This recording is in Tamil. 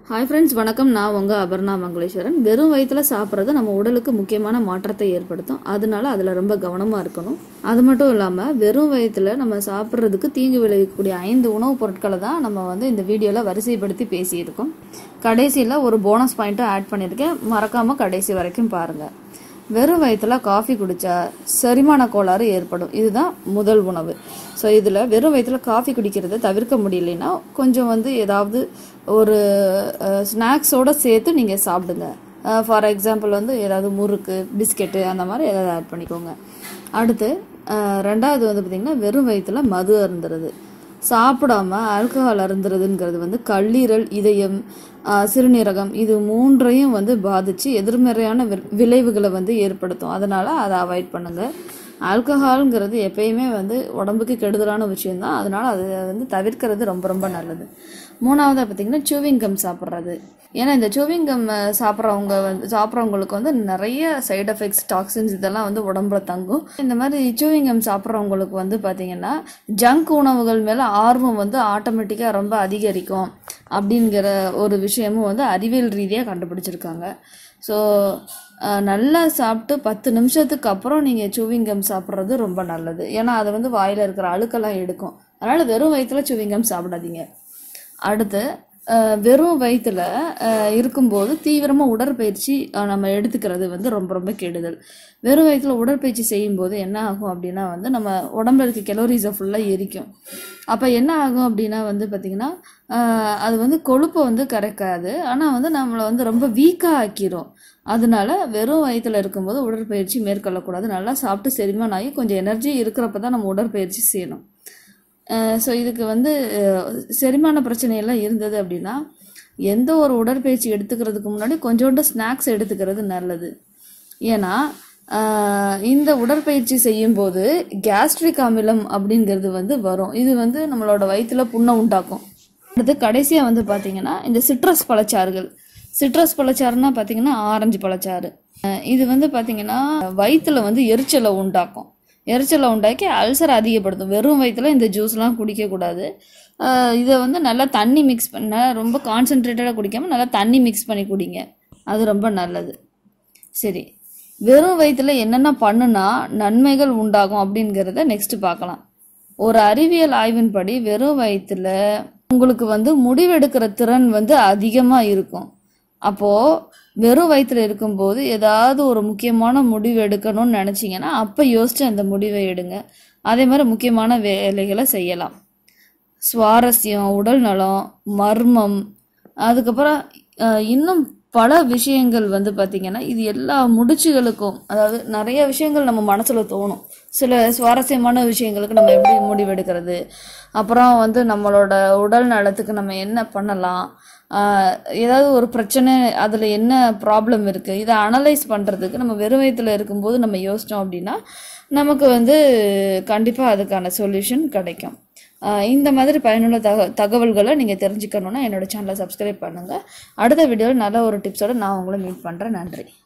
ஹாய் ஃப்ரெண்ட்ஸ் வணக்கம் நான் உங்கள் அபர்ணா மங்களேஸ்வரன் வெறும் வயிற்றில் சாப்பிட்றது நம்ம உடலுக்கு முக்கியமான மாற்றத்தை ஏற்படுத்தும் அதனால அதில் ரொம்ப கவனமாக இருக்கணும் அது மட்டும் இல்லாமல் வெறும் வயிற்றில் நம்ம சாப்பிட்றதுக்கு தீங்கு விளைவிக்கக்கூடிய ஐந்து உணவுப் பொருட்களை தான் நம்ம வந்து இந்த வீடியோவில் வரிசைப்படுத்தி பேசியிருக்கோம் கடைசியில் ஒரு போனஸ் பாயிண்ட்டும் ஆட் பண்ணியிருக்கேன் மறக்காமல் கடைசி வரைக்கும் பாருங்கள் வெறும் வயிற்றுல காஃபி குடித்தா செரிமான கோளாறு ஏற்படும் இதுதான் முதல் உணவு ஸோ இதில் வெறும் வயிற்றுல காஃபி குடிக்கிறத தவிர்க்க முடியலைன்னா கொஞ்சம் வந்து ஏதாவது ஒரு ஸ்நாக்ஸோடு சேர்த்து நீங்கள் சாப்பிடுங்க ஃபார் எக்ஸாம்பிள் வந்து ஏதாவது முறுக்கு பிஸ்கெட்டு அந்த மாதிரி ஏதாவது ஆட் பண்ணிக்கோங்க அடுத்து அஹ், ரெண்டாவது வந்து பார்த்திங்கன்னா வெறும் வயிற்றுல மது அருந்துறது சாப்பிடாம ஆல்கஹால் அருந்துறதுங்கிறது வந்து கல்லீரல் இதயம் ஆஹ், சிறுநீரகம் இது மூன்றையும் வந்து பாதிச்சு எதிர்மறையான வி- விளைவுகளை வந்து ஏற்படுத்தும் அதனால அதை அவாய்ட் பண்ணுங்க ஆல்கஹால்ங்கிறது எப்பயுமே வந்து உடம்புக்கு கெடுதலான விஷயம்தான் அதனால அதை வந்து தவிர்க்கிறது ரொம்ப ரொம்ப நல்லது மூணாவதாக பார்த்தீங்கன்னா chewing gum சாப்பிட்றது ஏன்னா இந்த chewing gum சாப்பிட்றவங்க வந்து சாப்பிட்றவங்களுக்கு வந்து நிறைய சைடு எஃபெக்ட்ஸ் டாக்ஸின்ஸ் இதெல்லாம் வந்து உடம்புல தங்கும் இந்த மாதிரி chewing gum சாப்பிட்றவங்களுக்கு வந்து பார்த்தீங்கன்னா ஜங்க் உணவுகள் மேலே ஆர்வம் வந்து ஆட்டோமேட்டிக்காக ரொம்ப அதிகரிக்கும் அப்படிங்கிற ஒரு விஷயமும் வந்து அறிவியல் ரீதியாக கண்டுபிடிச்சிருக்காங்க ஸோ நல்லா சாப்பிட்டு பத்து நிமிஷத்துக்கு அப்புறம் நீங்கள் chewing gum சாப்பிட்றது ரொம்ப நல்லது ஏன்னா அது வந்து வாயில் இருக்கிற அழுக்கெல்லாம் எடுக்கும் அதனால் வெறும் வயிற்றுல chewing gum சாப்பிடாதீங்க அடுத்து அஹ், வெறும் வயிற்றுல இருக்கும்போது தீவிரமாக உடற்பயிற்சி அஹ், நம்ம எடுத்துக்கிறது வந்து ரொம்ப ரொம்ப கெடுதல் வெறும் வயிற்றுல உடற்பயிற்சி செய்யும்போது என்ன ஆகும் அப்படின்னா வந்து நம்ம உடம்புல இருக்க கெலோரிஸை ஃபுல்லாக எரிக்கும் அப்போ என்ன ஆகும் அப்படின்னா வந்து பார்த்திங்கன்னா அஹ், அது வந்து கொழுப்பை வந்து கரைக்காது ஆனால் வந்து நம்மளை வந்து ரொம்ப வீக்காக ஆக்கிரும் அதனால வெறும் வயிற்றுல இருக்கும்போது உடற்பயிற்சி மேற்கொள்ளக்கூடாது நல்லா சாப்பிட்டு செரிமானம் ஆகி கொஞ்சம் எனர்ஜி இருக்கிறப்ப தான் நம்ம உடற்பயிற்சி செய்யணும் ஸோ இதுக்கு வந்து அஹ், செரிமான பிரச்சனையெல்லாம் இருந்தது அப்படின்னா எந்த ஒரு உடற்பயிற்சி எடுத்துக்கிறதுக்கு முன்னாடி கொஞ்சோண்டு ஸ்நாக்ஸ் எடுத்துக்கிறது நல்லது ஏன்னா அஹ், இந்த உடற்பயிற்சி செய்யும்போது கேஸ்ட்ரிக் அமிலம் அப்படிங்கிறது வந்து வரும் இது வந்து நம்மளோட வயிற்றுல புண்ணை உண்டாக்கும் அடுத்து கடைசியாக வந்து பார்த்தீங்கன்னா இந்த சிட்ரஸ் பழச்சாறுகள் சிட்ரஸ் பழச்சாறுனா பார்த்தீங்கன்னா ஆரஞ்சு பழச்சாறு அஹ், இது வந்து பார்த்தீங்கன்னா வயிற்றுல வந்து எரிச்சலை உண்டாக்கும் எரிச்சலை உண்டாக்கி அல்சர் அதிகப்படுத்தும் வெறும் வயிற்றுல இந்த ஜூஸ்லாம் குடிக்கக்கூடாது அஹ் இதை வந்து நல்லா தண்ணி மிக்ஸ் பண்ண ரொம்ப கான்சென்ட்ரேட்டடாக குடிக்காமல் நல்லா தண்ணி மிக்ஸ் பண்ணி குடிங்க அது ரொம்ப நல்லது சரி வெறும் வயிற்றுல என்னென்ன பண்ணுனா நன்மைகள் உண்டாகும் அப்படிங்கிறத நெக்ஸ்ட் பார்க்கலாம் ஒரு அறிவியல் ஆய்வின்படி வெறும் வயிற்றுல உங்களுக்கு வந்து முடிவெடுக்கிற திறன் வந்து அதிகமாக இருக்கும் அப்போது வெறும் வயிற்றுல இருக்கும்போது ஏதாவது ஒரு முக்கியமான முடிவு எடுக்கணும்னு நினச்சிங்கன்னா அப்போ யோசிச்சு அந்த முடிவை எடுங்க அதே மாதிரி முக்கியமான வேலைகளை செய்யலாம் சுவாரஸ்யம் உடல் நலம் மர்மம் அதுக்கப்புறம் அஹ், இன்னும் பல விஷயங்கள் வந்து பார்த்திங்கன்னா இது எல்லா முடிச்சுகளுக்கும் அதாவது நிறைய விஷயங்கள் நம்ம மனசில் தோணும் சில சுவாரஸ்யமான விஷயங்களுக்கு நம்ம எப்படி முடிவெடுக்கிறது அப்புறம் வந்து நம்மளோட உடல் நலத்துக்கு நம்ம என்ன பண்ணலாம் ஆஹ், ஏதாவது ஒரு பிரச்சனை அதில் என்ன ப்ராப்ளம் இருக்குது இதை அனலைஸ் பண்ணுறதுக்கு நம்ம வெறும் வயித்துல இருக்கும்போது நம்ம யோசித்தோம் அப்படின்னா நமக்கு வந்து கண்டிப்பாக அதுக்கான சொல்யூஷன் கிடைக்கும் ஆஹ் இந்த மாதிரி பயனுள்ள தக தகவல்களை நீங்கள் தெரிஞ்சுக்கணுன்னா என்னோட சேனலை சப்ஸ்கிரைப் பண்ணுங்கள் அடுத்த வீடியோவில் நல்ல ஒரு டிப்ஸோட நான் உங்களை மீட் பண்ணுறேன் நன்றி